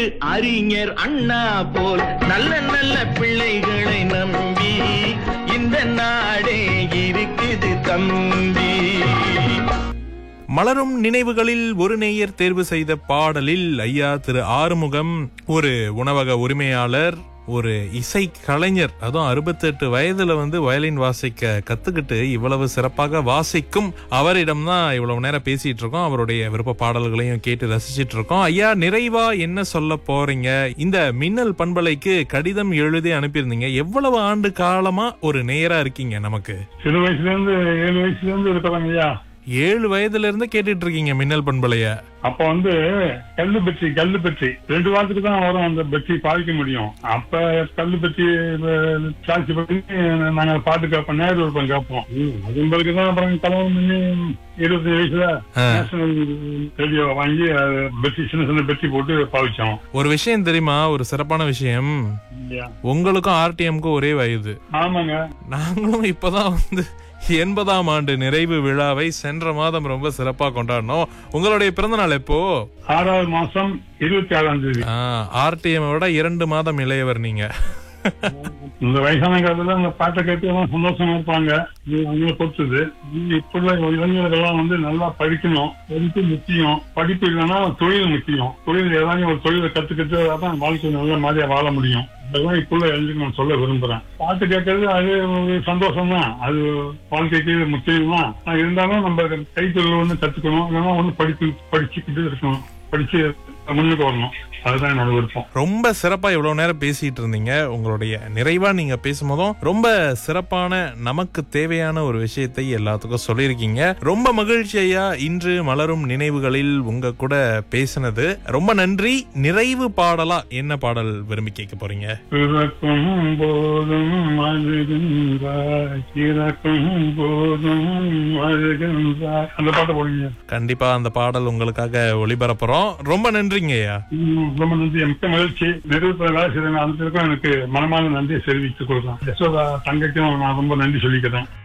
அறிஞர் அண்ணா போல் நல்ல நல்ல பிள்ளைகளை நம்பி இந்த நாடே இருக்குது தம்பி மலரும் நினைவுகளில் ஒரு நேயர் தேர்வு செய்த பாடலில் ஐயா திரு ஆறுமுகம் ஒரு உணவக உரிமையாளர் ஒரு இசை கலைஞர் அதுவும் அறுபத்தெட்டு வயதுல வந்து வயலின் வாசிக்க கத்துக்கிட்டு இவ்வளவு சிறப்பாக வாசிக்கும் அவரிடம் தான் இவ்வளவு நேரம் பேசிட்டு இருக்கோம் அவருடைய விருப்ப பாடல்களையும் கேட்டு ரசிச்சிட்டு இருக்கோம் ஐயா நிறைவா என்ன சொல்ல போறீங்க இந்த மின்னல் பண்பலைக்கு கடிதம் எழுதி அனுப்பியிருந்தீங்க எவ்வளவு ஆண்டு காலமா ஒரு நேயரா இருக்கீங்க நமக்கு சிறு வயசுல இருந்து ஏழு வயசுல இருந்து இருக்கிறாங்க ஐயா ஏழு வயதுல இருந்து கேட்டுட்டு இருக்கீங்க மின்னல் பண்பலைய அப்ப வந்து கல்லு பெட்டி கல்லு பெட்டி ரெண்டு வாரத்துக்கு தான் வரும் அந்த பெட்டி பாதிக்க முடியும் அப்ப கல்லு பெட்டி சார்ஜ் பண்ணி நாங்க பாட்டு கேட்போம் நேரு விருப்பம் கேட்போம் அது பிறகு தான் அப்புறம் கல்யாணம் பண்ணி இருபத்தி வயசுல நேஷனல் ரேடியோ வாங்கி அது பெட்டி சின்ன சின்ன பெட்டி போட்டு பாவிச்சோம் ஒரு விஷயம் தெரியுமா ஒரு சிறப்பான விஷயம் உங்களுக்கும் ஆர்டிஎம்க்கும் ஒரே வயது ஆமாங்க நாங்களும் இப்பதான் வந்து எண்பதாம் ஆண்டு நிறைவு விழாவை சென்ற மாதம் ரொம்ப சிறப்பா கொண்டாடினோம் உங்களுடைய பிறந்த நாள் எப்போ ஆறாவது மாசம் இருபத்தி ஆறாம் தேதி ஆர்டிஎம் விட இரண்டு மாதம் இளையவர் நீங்க இந்த வயசான காலத்துல அந்த பாட்டை கேட்டு எல்லாம் சந்தோஷமா இருப்பாங்க இது அவங்கள பொறுத்தது இப்ப உள்ள இளைஞர்கள்லாம் வந்து நல்லா படிக்கணும் படிப்பு முக்கியம் படிப்பு இல்லைன்னா தொழில் முக்கியம் தொழில் ஏதாவது ஒரு தொழிலை கத்துக்கிட்டு அதான் வாழ்க்கை நல்ல மாதிரியா வாழ முடியும் அதெல்லாம் இப்ப உள்ள இளைஞர்கள் நான் சொல்ல விரும்புறேன் பாட்டு கேட்கறது அது ஒரு சந்தோஷம் தான் அது வாழ்க்கைக்கு முக்கியம் தான் ஆனா இருந்தாலும் நம்ம கைத்தொழில் வந்து கத்துக்கணும் இல்லைன்னா ஒண்ணு படிப்பு படிச்சுக்கிட்டு இருக்கணும் படிச்சு முன்னுக்கு வரணும் அதுதான் என்னோட விருப்பம் ரொம்ப சிறப்பா இவ்வளவு நேரம் பேசிட்டு இருந்தீங்க உங்களுடைய நிறைவா நீங்க பேசும்போதும் ரொம்ப சிறப்பான நமக்கு தேவையான ஒரு விஷயத்தை எல்லாத்துக்கும் சொல்லியிருக்கீங்க ரொம்ப மகிழ்ச்சி ஐயா இன்று மலரும் நினைவுகளில் உங்க கூட பேசினது ரொம்ப நன்றி நிறைவு பாடலா என்ன பாடல் விரும்பி கேட்க போறீங்க பிறக்கும் போதும் அழுகின்றாய் இறக்கும் போதும் அழுகின்றாய் அந்த பாட்டை போடுங்க கண்டிப்பா அந்த பாடல் உங்களுக்காக ஒளிபரப்புறோம் ரொம்ப நன்றிங்க ஐயா ம், ரொம்ப நன்றி மிக்க மகிழ்ச்சி நிறுவனத்தில் வேலை செய்த அனைத்திற்கும் எனக்கு மனமான நன்றியை தெரிவித்துக் கொள்றேன் யசோதா தங்கைக்கும் நான் ரொம்ப நன்றி சொல்லிக்கிறேன்